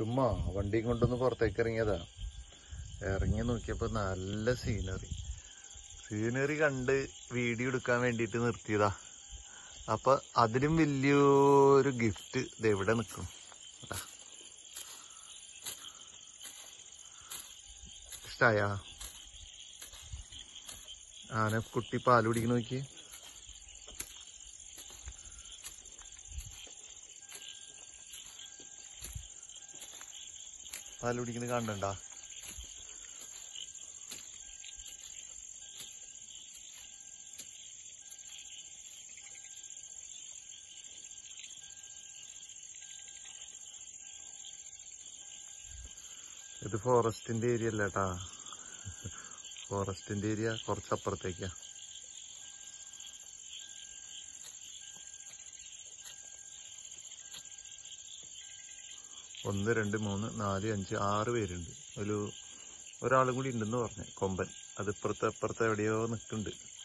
ചുമ്മാ വണ്ടിയും കൊണ്ടൊന്ന് പുറത്തേക്ക് ഇറങ്ങിയതാ ഇറങ്ങി നോക്കിയപ്പോ നല്ല സീനറി സീനറി കണ്ട് വീഡിയോ എടുക്കാൻ വേണ്ടിയിട്ട് നിർത്തിയതാ അപ്പൊ അതിലും വലിയൊരു ഗിഫ്റ്റ് ഇതെവിടെ നിൽക്കും അതാ ഇഷ്ടായ ആന കുട്ടി പാല് കുടിക്കുന്ന നോക്കി പാല് കുടിക്കുന്നത് കണ്ടണ്ടാ ഇത് ഫോറസ്റ്റിന്റെ ഏരിയ അല്ല കേട്ടാ ഫോറസ്റ്റിന്റെ ഏരിയ കുറച്ചപ്പുറത്തേക്കാ ഒന്ന് രണ്ട് മൂന്ന് നാല് അഞ്ച് ആറ് പേരുണ്ട് ഒരു ഒരാളും കൂടി ഉണ്ടെന്ന് പറഞ്ഞു കൊമ്പൻ അത് ഇപ്പുറത്തെ അപ്പുറത്തെ എവിടെയോ നിൽക്കുന്നുണ്ട്